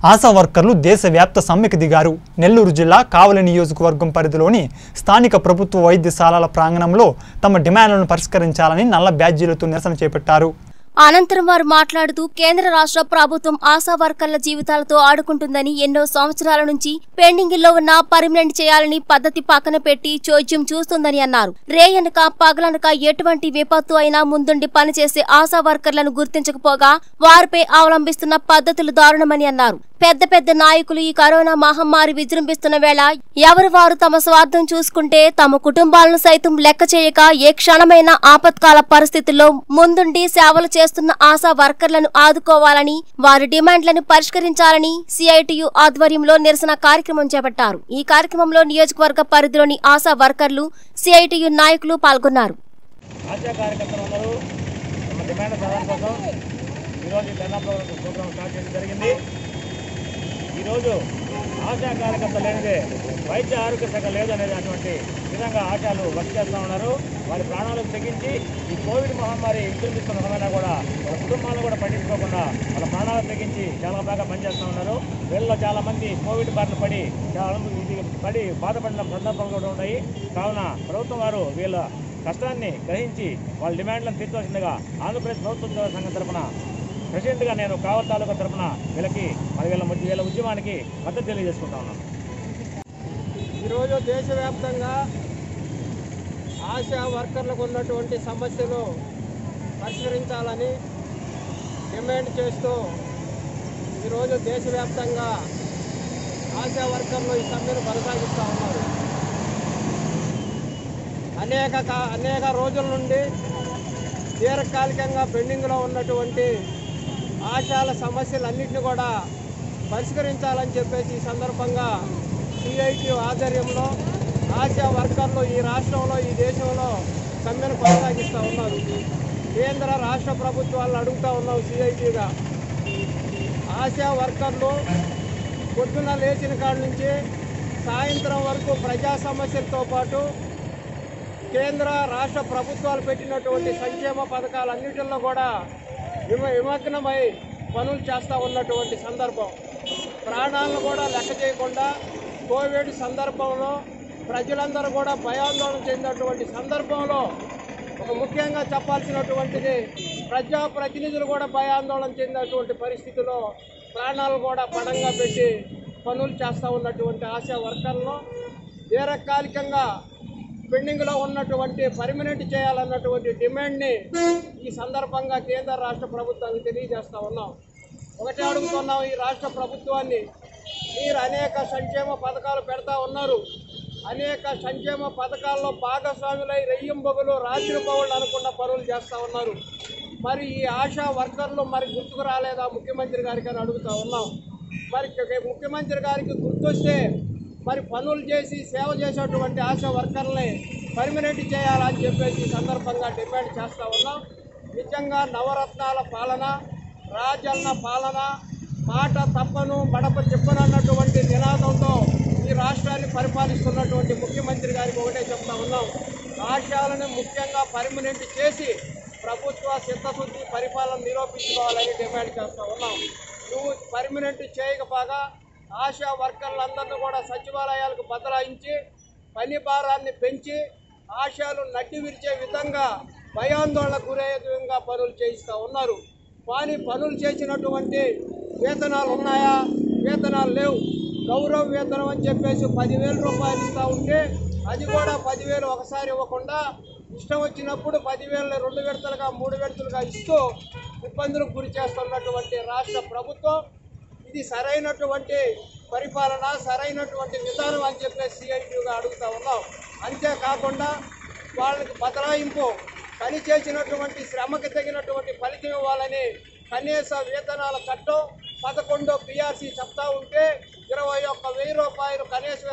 ఆశా వర్కర్లు దేశవ్యాప్త సమ్మెకు దిగారు నెల్లూరు జిల్లా కావలి నియోజకవర్గం పరిధిలోని స్థానిక ప్రభుత్వ వైద్యశాలల ప్రాంగణంలో తమ డిమాండ్లను పరిష్కరించాలని నల్ల బ్యాడ్జీలతో నిరసన చేపట్టారు అనంతరం వారు మాట్లాడుతూ కేంద్ర రాష్ట్ర ప్రభుత్వం ఆశా వర్కర్ల జీవితాలతో ఆడుకుంటుందని ఎన్నో సంవత్సరాల నుంచి పెండింగ్ లో ఉన్న పర్మనెంట్ చేయాలని పద్ధతి పక్కన పెట్టి చోద్యం చూస్తుందని అన్నారు రేయనక పగలనక ఎటువంటి విపత్తు అయినా ముందుండి పనిచేసే ఆశా వర్కర్లను గుర్తించకపోగా వారిపై అవలంబిస్తున్న పద్ధతులు దారుణమని అన్నారు పెద్ద పెద్ద నాయకులు ఈ కరోనా మహమ్మారి విజృంభిస్తున్న వేళ ఎవరు వారు తమ స్వార్థం చూసుకుంటే తమ కుటుంబాలను సైతం లెక్క చేయక ఏ క్షణమైన ఆపత్కాల పరిస్థితుల్లో ముందుండి సేవలు చేస్తున్న ఆశా వర్కర్లను ఆదుకోవాలని వారి డిమాండ్లను పరిష్కరించాలని సిఐటియు ఆధ్వర్యంలో నిరసన కార్యక్రమం చేపట్టారు ఈ కార్యక్రమంలో నియోజకవర్గ పరిధిలోని ఆశా వర్కర్లు సిఐటియు నాయకులు పాల్గొన్నారు ఆశా కార్యకర్తలు అందరూ తమ డిమాండ్ సాధన కోసం ఈరోజు ఈ ధర్నా ప్రోగ్రాం ప్రోగ్రాం స్టార్ట్ చేయడం జరిగింది ఈరోజు ఆశా కార్యకర్త లేనిదే వైద్య ఆరోగ్య శాఖ లేదు అనేది అటువంటి విధంగా ఆశాలు వర్క్ చేస్తూ ఉన్నారు వారి ప్రాణాలకు తెగించి ఈ కోవిడ్ మహమ్మారి విజృంభిస్తున్న సమయంలో కూడా వాళ్ళ కుటుంబాలను కూడా పట్టించుకోకుండా వాళ్ళ ప్రాణాలకు తెగించి చాలా బాగా పనిచేస్తూ ఉన్నారు వీళ్ళలో చాలా మంది కోవిడ్ బారిన పడి చాలా మంది ఇది పడి బాధపడిన సందర్భాలు కూడా ఉన్నాయి కావున ప్రభుత్వం వారు వీళ్ళ కష్టాన్ని గ్రహించి వాళ్ళ డిమాండ్లను తీర్చవలసిందిగా ఆంధ్రప్రదేశ్ ప్రభుత్వ ఉద్యోగ సంఘం తరఫున ప్రెసిడెంట్గా నేను కావల్ తాలూకా తరఫున వీళ్ళకి మరి వీళ్ళ మధ్య వీళ్ళ ఉద్యమానికి మద్దతు తెలియజేసుకుంటా ఉన్నాను ఈరోజు దేశవ్యాప్తంగా ఆశా వర్కర్లకు ఉన్నటువంటి సమస్యలు పరిష్కరించాలని డిమాండ్ చేస్తూ ఈరోజు దేశవ్యాప్తంగా ఆశా వర్కర్లు ఈ సమ్మెను కొనసాగిస్తూ ఉన్నారు అనేక కా- అనేక రోజుల నుండి దీర్ఘకాలికంగా పెండింగ్లో ఉన్నటువంటి ఆశాల సమస్యలన్నింటినీ కూడా పరిష్కరించాలని చెప్పేసి ఈ సందర్భంగా సిఐటి ఆధ్వర్యంలో ఆశా వర్కర్లు ఈ రాష్ట్రంలో ఈ దేశంలో సమ్మెను కొనసాగిస్తూ ఉన్నారు కేంద్ర రాష్ట్ర ప్రభుత్వాలను అడుగుతూ ఉన్నాం సిఐటిగా ఆశా వర్కర్లు పొద్దున్న లేచిన కాడ నుంచి సాయంత్రం వరకు ప్రజా సమస్యలతో పాటు కేంద్ర రాష్ట్ర ప్రభుత్వాలు పెట్టినటువంటి సంక్షేమ పథకాలన్నిటిలో కూడా విమ విమగ్నమై పనులు చేస్తూ ఉన్నటువంటి సందర్భం ప్రాణాలను కూడా లెక్క చేయకుండా కోవిడ్ సందర్భంలో ప్రజలందరూ కూడా భయాందోళన చెందినటువంటి సందర్భంలో ఒక ముఖ్యంగా చెప్పాల్సినటువంటిది ప్రజాప్రతినిధులు కూడా భయాందోళన చెందినటువంటి పరిస్థితిలో ప్రాణాలు కూడా పణంగా పెట్టి పనులు చేస్తూ ఉన్నటువంటి ఆశా వర్కర్లను దీర్ఘకాలికంగా పెండింగ్లో ఉన్నటువంటి పర్మనెంట్ చేయాలన్నటువంటి డిమాండ్ని ఈ సందర్భంగా కేంద్ర రాష్ట్ర ప్రభుత్వానికి తెలియజేస్తా ఉన్నాం ఒకటే అడుగుతున్నాం ఈ రాష్ట్ర ప్రభుత్వాన్ని మీరు అనేక సంక్షేమ పథకాలు పెడతా ఉన్నారు అనేక సంక్షేమ పథకాల్లో భాగస్వాములై రెయ్యంబొగులు రాత్రి పౌళ్ళు అనుకున్న పనులు చేస్తూ ఉన్నారు మరి ఈ ఆశా వర్కర్లు మరి గుర్తుకు రాలేదా ముఖ్యమంత్రి గారికి అని అడుగుతా ఉన్నాం మరి ముఖ్యమంత్రి గారికి గుర్తొస్తే మరి పనులు చేసి సేవ చేసేటువంటి ఆశా వర్కర్లని పర్మనెంట్ చేయాలని చెప్పేసి ఈ సందర్భంగా డిమాండ్ చేస్తూ ఉన్నాం నిజంగా నవరత్నాల పాలన రాజన్న పాలన మాట తప్పను బడప చెప్పను అన్నటువంటి నినాదంతో ఈ రాష్ట్రాన్ని పరిపాలిస్తున్నటువంటి ముఖ్యమంత్రి గారికి ఒకటే చెప్తా ఉన్నాం ఆశయాలను ముఖ్యంగా పర్మనెంట్ చేసి ప్రభుత్వ చిత్తశుద్ధి పరిపాలన నిరూపించుకోవాలని డిమాండ్ చేస్తూ ఉన్నాం నువ్వు పర్మనెంట్ చేయకపోగా ఆశా వర్కర్లందరినీ కూడా సచివాలయాలకు బదలాయించి పని భారాన్ని పెంచి ఆశయాలు నడ్డి విరిచే విధంగా భయాందోళనకు గురయ్యే విధంగా పనులు చేయిస్తూ ఉన్నారు కానీ పనులు చేసినటువంటి వేతనాలు ఉన్నాయా వేతనాలు లేవు గౌరవ వేతనం అని చెప్పేసి పదివేల రూపాయలు ఇస్తూ ఉంటే అది కూడా పదివేలు ఒకసారి ఇవ్వకుండా ఇష్టం వచ్చినప్పుడు పదివేలు రెండు విడతలుగా మూడు విడతలుగా ఇస్తూ ఇబ్బందులకు గురి చేస్తున్నటువంటి రాష్ట్ర ప్రభుత్వం ఇది సరైనటువంటి పరిపాలన సరైనటువంటి విధానం అని చెప్పేసి సిఐటిగా అడుగుతా ఉన్నాం అంతేకాకుండా వాళ్ళకి బదలాయింపు పని చేసినటువంటి శ్రమకి తగినటువంటి ఫలితం ఇవ్వాలని కనీస వేతనాల చట్టం పదకొండో పిఆర్సీ చెప్తా ఉంటే ఇరవై ఒక్క వెయ్యి రూపాయలు కనీస